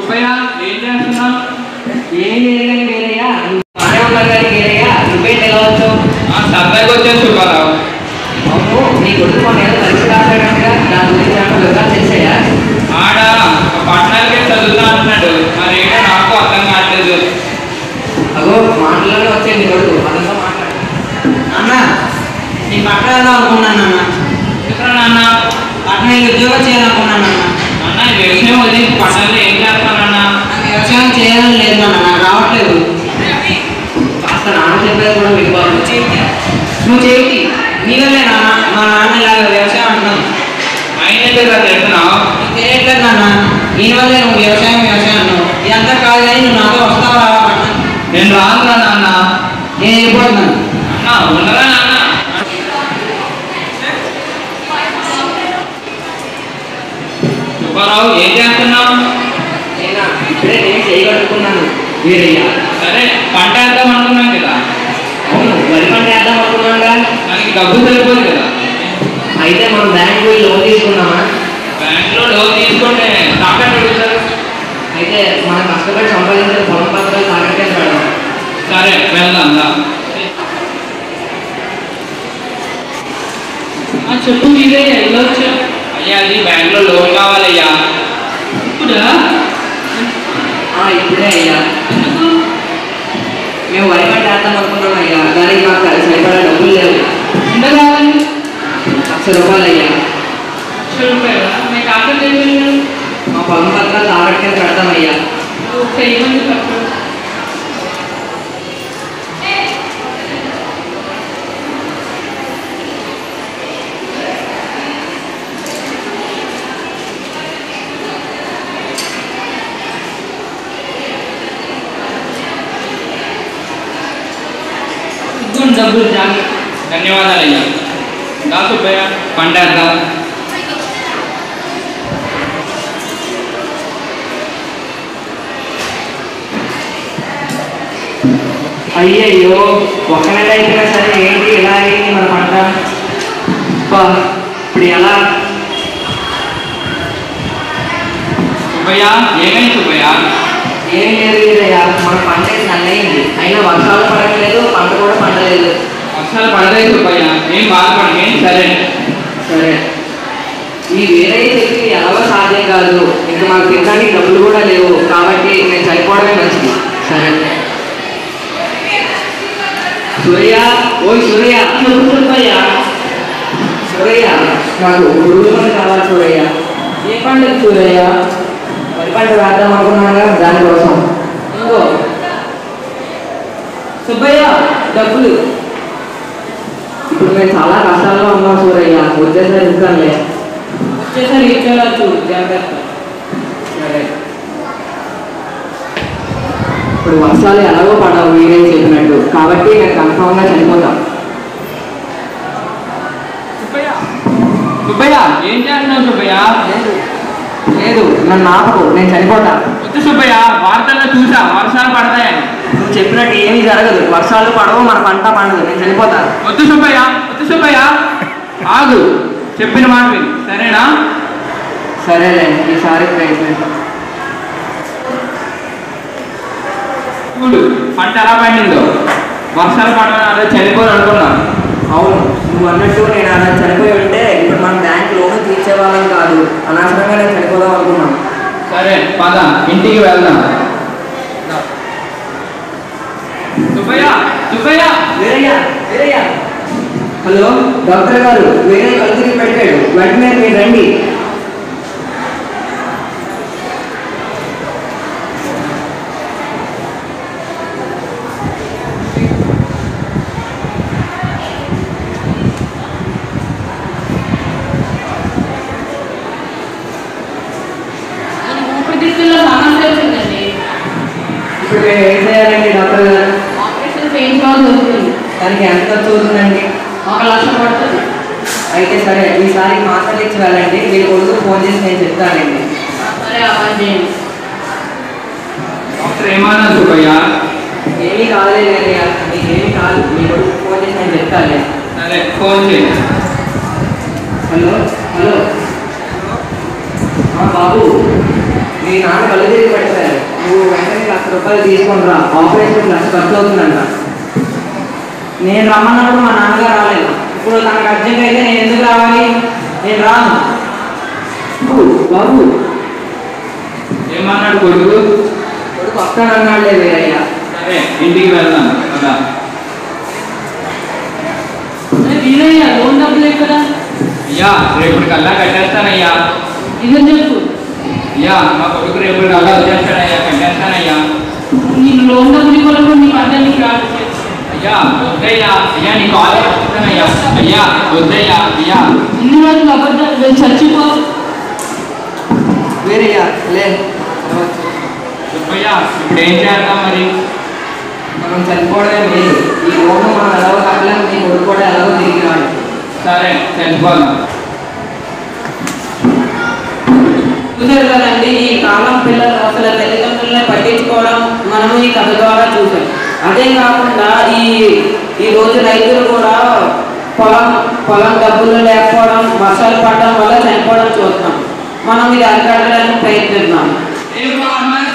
సుబ్బయ్య ఏం చేస్తున్నావు ఏం లేదు వేరయ్యా బాగానే ఉన్నారు కానీ వేరయ్యా నువ్వేంటి ఎలా వచ్చావు ఆ సరదాగా వచ్చాను సుబ్బారావు అవును నీ కొడుకు మొన్న ఏదో పరీక్ష రాశాడంటగా దాని గురించి ఏమైనా వివరాలు తెలిసాయా ఆడ పట్టణాలకే చదువుతా అంటున్నాడు మరి ఏంటో నాకు అర్థం కావట్లేదు అగో మాటలోనే వచ్చాయి నీ కొడుకు అతనితో మాట్లాడు అన్న నీ పట్టణ వెళ్దాం అనుకున్నాను అన్న ఎందుకురా నాన్న పట్టణ వెళ్ళి ఉద్యోగం చేయాలనుకున్నాను అన్న అన్న ఈ వ్యవసాయం వదిలి పట్టణాల్లో ఏం చేస్తానన్నా నాకు వ్యవసాయం చేయాలని లేదు అన్న నాకు రావట్లేదు కాస్త నాన్న చెప్పేది కూడా విలువాలి నువ్వు చేయి నీ వల్లే నాన్న మా నాన్న ఇలాగ వ్యవసాయం అంటున్నాను ఆయన ఎందుకు చెప్తున్నావు నీకు తెలియట్లేదు నాన్న దీని వల్లే నువ్వు వ్యవసాయం వ్యవసాయం అన్నావు ఇదంతా కాదు కానీ నువ్వు నాతో వస్తావా రావా పట్టణ నేను రానురా నాన్న నేను వెళ్ళిపోతున్నాను అన్న ఉండరా నాన్న సుబ్బారావు ఏం చేస్తున్నావు నేనా ఇప్పుడే నేను చేయగలుగుతున్నాను వీరయ్య సరే పంట వేద్దాం అనుకున్నాం కదా అవును వరి పంట వేద్దాం అనుకున్నాగా దానికి డబ్బు సరిపోదు కదా అయితే మనం బ్యాంక్ పోయి లోన్ తీసుకున్నామా బ్యాంక్లో లోన్ తీసుకుంటే తాకట్టు అడుగుతారు అయితే మనం కష్టపడి సంపాదించిన పొలం పత్రాలు తాకట్టే పెడదాం సరే వెళ్దాం దా. ఆ చెప్పు మీరే ఎలా వచ్చా అయ్యా అది బ్యాంక్లో లోన్ కావాలయ్యా ఇప్పుడా ఆ, ఇప్పుడే అయ్యా ఎందుకు మేము వరి పంట వేద్దాం అనుకున్నాం అయ్యా దానికి మాకు సరిపడా డబ్బులు లేవు ఎంత కావాలి లక్ష రూపాయలు అయ్యా లక్ష రూపాయలా మీ తాకట్టు ఏం వెళ్ళాడు మా పొలం పత్రాలు తాకట్టే పెడతాం అయ్యా చేయమని తప్పదు ఇదిగోండి డబ్బులు జాగ్రత్త ధన్యవాదాలయ్యా దా సుబ్బయ్య పంట వేద్దాం అయ్యయ్యో ఒక నెల అయిపోయినా సరే ఏంటి ఇలా అయింది మన పంట అబ్బా, ఇప్పుడు ఎలా సుబ్బయ్య ఏమైంది సుబ్బయ్య ఏం లేదు వీరయ్య మన పంట నల్లయింది అయినా వర్షాలు పడట్లేదు పంట కూడా పండలేదు వర్షాలు పడతాయి సుబ్బయ్య ఏం బాధపడమే సరే సరే ఈ వీరయ్య చెప్పి ఎలాగో సాధ్యం కాదు ఇంకా మాకు తినడానికి డబ్బులు కూడా లేవు కాబట్టి నేను చనిపోవడమే మంచిది సరే సూర్య ఓయ్ సూర్య సూర్య సూర్య నాకు పురుగుల మందు కావాలి సూరయ్య ఏ పండుగ సూరయ్య వరి పంట వేద్దాం అనుకున్నాగా దానికోసం ఇంకో సుబ్బయ్య డబ్బులు ఇప్పుడు మేము చాలా కష్టాల్లో ఉన్నాం సూరయ్య వచ్చేసరి ఇస్తానులే వచ్చేసరి ఇచ్చేలా చూడు జాగ్రత్త సరే ఇప్పుడు వర్షాలు ఎలాగో పడవు వీరే చెప్పినట్టు కాబట్టి నేను కన్ఫామ్గా చనిపోతాను సుబ్బయ్య సుబ్బయ్య ఏం చేస్తున్నావు సుబ్బయ్య లేదు నన్ను ఆపకు నేను చనిపోతా వద్దు సుబ్బయ్య వార్తల్లో చూసా వర్షాలు పడతాయని నువ్వు చెప్పినట్టు ఏమీ జరగదు వర్షాలు పడవు మన పంట పండదు నేను చనిపోతా వద్దు సుబ్బయ్య వద్దు సుబ్బయ్య ఆగు చెప్పిన మాట విను సరేనా సరేలే ఈసారి ప్రయత్నిస్తాం చూడు పంట ఎలా పండిందో వర్షాలు పడడం అదే చనిపోరు అనుకున్నాను అవును నువ్వు అన్నట్టు నేను అలా చనిపోయి ఉంటే ఇప్పుడు మన బ్యాంక్ లోన్ తీర్చేవాళ్ళం కాదు అనవసరంగా నేను చనిపోదాం అనుకున్నాం సరే పద ఇంటికి వెళ్దాం సుబ్బయ్య సుబ్బయ్య వీరయ్య వీరయ్య హలో డాక్టర్ గారు వేరే కలుగురి పెట్టాడు వెంటనే మీరు రండి ఊపిరితిత్తుల్లో సమస్య వచ్చిందండి ఇప్పుడు మేము ఏం చేయాలండి డాక్టర్ గారు ఆపరేషన్ చేయించుకోవాల్సి వస్తుంది దానికి ఎంత ఖర్చు అవుతుందండి ఒక లక్ష పడుతుంది అయితే సరే ఈసారి మాటలు ఇచ్చి వెళ్ళండి మీరు కొడుకు ఫోన్ చేసి నేను చెప్తానండి సరే ఆ పని చేయండి డాక్టర్ ఏమన్నా సుబ్బయ్య ఏమీ కాలేదు వీరయ్య మీకు ఏమీ కాదు మీ కొడుకు ఫోన్ చేసి నేను చెప్తాను సరే ఫోన్ చేయి హలో హలో ఆ, బాబు మీ నాన్న కళ్ళు తిరిగి పెట్టారు నువ్వు వెంటనే లక్ష రూపాయలు తీసుకొని రా ఆపరేషన్ లక్ష ఖర్చు అవుతుందంట నేను రమ్మన్నప్పుడు మా నాన్నగారు రాలేదు ఇప్పుడు తనకు అర్జెంట్ అయితే నేను ఎందుకు రావాలి నేను రాను బాబు, బాబు ఏమన్నాడు కొడుకు కొడుకు వస్తానన్నాడులే వీరయ్య సరే ఇంటికి వెళ్దాం కదా అరే వీరయ్య లోన్ డబ్బులు ఎక్కడ అయ్యా రేపటి కల్లా కట్టేస్తానయ్యా నిజం చెప్పు అయ్యా మా కొడుకు రేపటి కల్లా వచ్చేస్తాడయ్యా కట్టేస్తానయ్యా నీకు లోన్ డబ్బులు ఇవ్వడం నీకు అర్థం నీకు రాదు అయ్యా వద్దయ్యా అయ్యా నీ కాలేజ్ వస్తానయ్యా అయ్యా వద్దయ్యా అయ్యా ఇన్ని రోజులు అబద్ధాలు నేను చచ్చిపో వీరయ్య లే చెప్పయ్యా ఇప్పుడు ఏం చేద్దాం మరి మనం చనిపోవడమే లేదు ఈ లోను మనం ఎలాగో కట్టలేము నీ కొడుకు కూడా ఎలాగో తిరిగి రాడు సరే చనిపోదాం చూశారు కదండి ఈ కాలం పిల్లలు అసలు తల్లిదండ్రులను పట్టించుకోవడం మనము ఈ కథ ద్వారా చూసాం అదే కాకుండా ఈ ఈ రోజు రైతులు కూడా పొలం పొలం డబ్బులు లేకపోవడం వర్షాలు పడడం వల్ల చనిపోవడం చూస్తున్నాం మనం ఇది అరికట్టడానికి ప్రయత్నిద్దాం ఏ బామ్మ